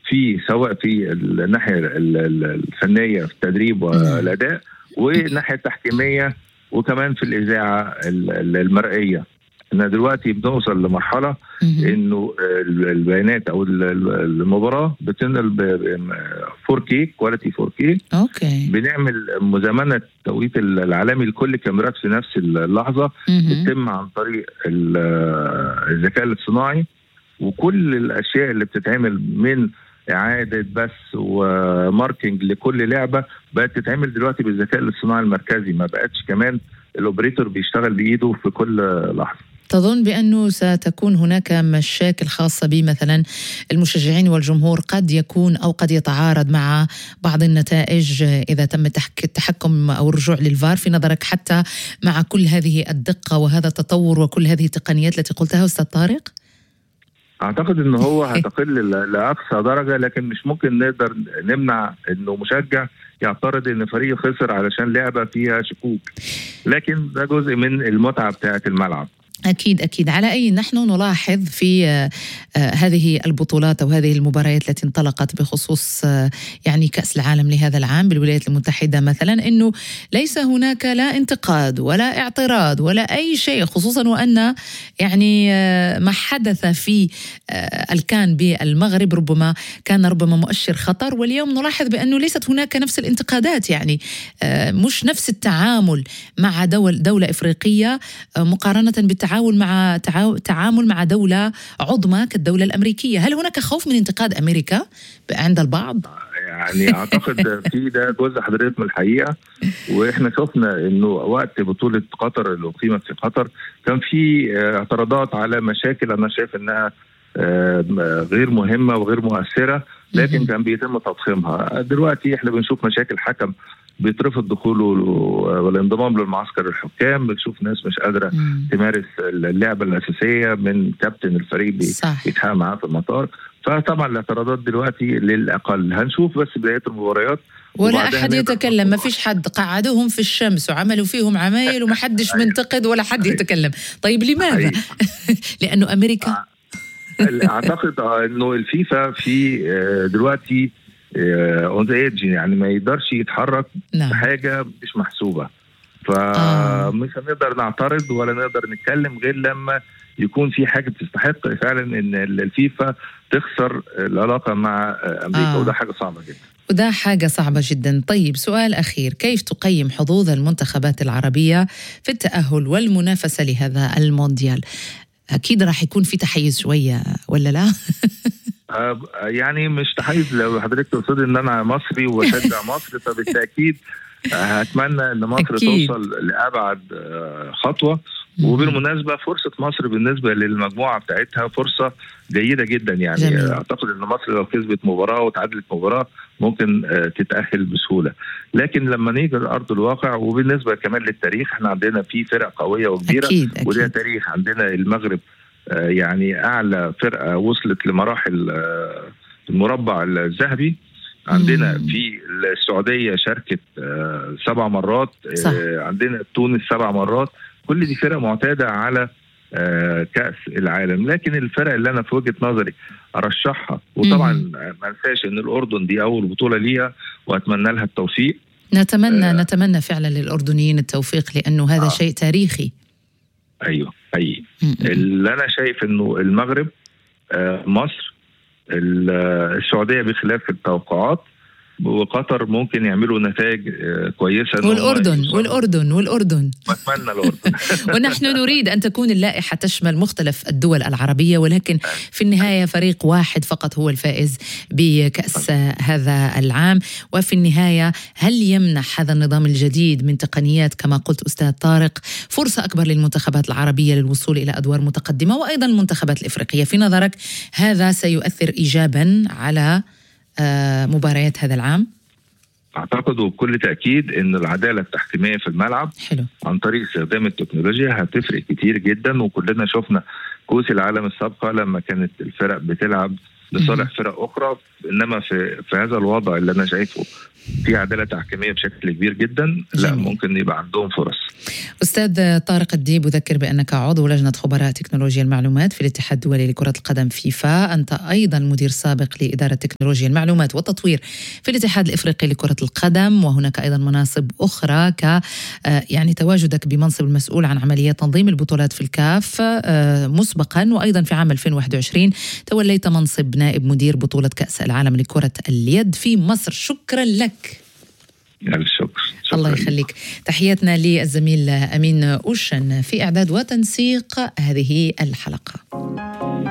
في سواء في الناحيه ال- ال- الفنيه في التدريب والاداء والناحيه التحكيميه وكمان في الاذاعه ال- ال- المرئيه ان دلوقتي بنوصل لمرحله مهم. انه ال- البيانات او ال- ال- المباراه بتنقل ب ب- 4K كواليتي 4K اوكي بنعمل مزامنه التوقيت العالمي لكل الكاميرات في نفس اللحظه مهم. بتتم عن طريق ال- الذكاء الاصطناعي وكل الاشياء اللي بتتعمل من اعاده بث وماركينج لكل لعبه بقت تتعمل دلوقتي بالذكاء الاصطناعي المركزي ما بقتش كمان الاوبريتور بيشتغل بايده في كل لحظه تظن بأنه ستكون هناك مشاكل خاصة بمثلا المشجعين والجمهور قد يكون أو قد يتعارض مع بعض النتائج إذا تم التحك- التحكم أو الرجوع للفار في نظرك حتى مع كل هذه الدقة وهذا التطور وكل هذه التقنيات التي قلتها أستاذ طارق؟ اعتقد ان هو هتقل ل- لاقصى درجه لكن مش ممكن نقدر نمنع انه مشجع يعترض ان فريقه خسر علشان لعبه فيها شكوك لكن ده جزء من المتعه بتاعه الملعب أكيد أكيد على أي نحن نلاحظ في آه، آه، هذه البطولات أو هذه المباريات التي انطلقت بخصوص آه، يعني كأس العالم لهذا العام بالولايات المتحدة مثلا أنه ليس هناك لا انتقاد ولا اعتراض ولا أي شيء خصوصا وأن يعني آه، ما حدث في آه، الكان بالمغرب ربما كان ربما مؤشر خطر واليوم نلاحظ بأنه ليست هناك نفس الانتقادات يعني آه، مش نفس التعامل مع دول دولة إفريقية آه، مقارنة بالتعامل مع تعاو- تعامل مع دولة عظمى كالدولة الأمريكية هل هناك خوف من انتقاد أمريكا عند البعض؟ يعني اعتقد في ده جزء حضرتك من الحقيقه واحنا شفنا انه وقت بطوله قطر اللي اقيمت في قطر كان في آه، اعتراضات على مشاكل انا شايف انها آه، غير مهمه وغير مؤثره لكن مهم. كان بيتم تضخيمها دلوقتي احنا بنشوف مشاكل حكم بيترفض دخوله والانضمام للمعسكر الحكام بنشوف ناس مش قادره مم. تمارس اللعبه الاساسيه من كابتن الفريق بي- صح بيتحقق معاه في المطار فطبعا الاعتراضات دلوقتي للاقل هنشوف بس بدايه المباريات ولا وبعدها أحد نقدر يتكلم ما نحكم. فيش حد قعدوهم في الشمس وعملوا فيهم عمايل وما حدش أيوة. منتقد ولا حد أيوة. يتكلم طيب لماذا؟ حقيقي. لأنه أمريكا اعتقد آه، انه الفيفا في آه، دلوقتي اون ذا ايدج يعني ما يقدرش يتحرك نعم في حاجه مش محسوبه آه. فمش هنقدر نعترض ولا نقدر نتكلم غير لما يكون في حاجه تستحق فعلا ان الفيفا تخسر العلاقه مع آه، امريكا آه. وده حاجه صعبه جدا وده حاجة صعبة جدا طيب سؤال أخير كيف تقيم حظوظ المنتخبات العربية في التأهل والمنافسة لهذا المونديال أكيد راح يكون في تحيز شوية ولا لا؟ آه، يعني مش تحيز لو حضرتك تقصدي ان انا مصري واشجع مصر فبالتاكيد آه، هتمنى ان مصر أكيد. توصل لابعد آه، خطوه وبالمناسبه فرصه مصر بالنسبه للمجموعه بتاعتها فرصه جيده جدا يعني جميل. آه، اعتقد ان مصر لو كسبت مباراه وتعادلت مباراه ممكن آه، تتاهل بسهوله لكن لما نيجي لارض الواقع وبالنسبه كمان للتاريخ احنا عندنا في فرق قويه وكبيره أكيد وليها أكيد تاريخ عندنا المغرب آه، يعني اعلى فرقه وصلت لمراحل آه، المربع الذهبي عندنا مم. في السعوديه شاركت آه، سبع مرات صح. آه، عندنا تونس سبع مرات كل دي فرق معتاده على آه، كاس العالم لكن الفرق اللي انا في وجهه نظري ارشحها وطبعا مم. ما انساش ان الاردن دي اول بطوله ليها واتمنى لها التوفيق نتمنى آه. نتمنى فعلا للأردنيين التوفيق لأنه هذا آه. شيء تاريخي ايوه حقيقي م- م. اللي انا شايف انه المغرب آه، مصر ال- آه، السعوديه بخلاف التوقعات وقطر ممكن يعملوا نتائج آه، كويسه إن هم والأردن يوصلوا. والأردن والأردن واتمنى الاردن ونحن نريد أن تكون اللائحة تشمل مختلف الدول العربية ولكن في النهاية فريق واحد فقط هو الفائز بكأس هذا العام وفي النهاية هل يمنح هذا النظام الجديد من تقنيات كما قلت أستاذ طارق فرصة أكبر للمنتخبات العربية للوصول إلى أدوار متقدمة وأيضا المنتخبات الإفريقية في نظرك هذا سيؤثر إيجابا على آه، مباريات هذا العام اعتقد وبكل تاكيد ان العداله التحكيميه في الملعب حلو عن طريق استخدام التكنولوجيا هتفرق كتير جدا وكلنا شفنا كؤوس العالم السابقه لما كانت الفرق بتلعب لصالح فرق اخرى انما في في هذا الوضع اللي انا شايفه في عداله تحكيميه بشكل كبير جدا لا جميل. ممكن يبقى عندهم فرص أستاذ طارق الديب أذكر بأنك عضو لجنة خبراء تكنولوجيا المعلومات في الاتحاد الدولي لكرة القدم فيفا أنت أيضا مدير سابق لإدارة تكنولوجيا المعلومات والتطوير في الاتحاد الإفريقي لكرة القدم وهناك أيضا مناصب أخرى ك آه، يعني تواجدك بمنصب المسؤول عن عمليات تنظيم البطولات في الكاف آه، مسبقا وأيضا في عام 2021 توليت منصب نائب مدير بطولة كأس العالم لكرة اليد في مصر شكرا لك الف شكر شكراً الله لكم. يخليك تحياتنا للزميل أمين أوشن في إعداد وتنسيق هذه الحلقة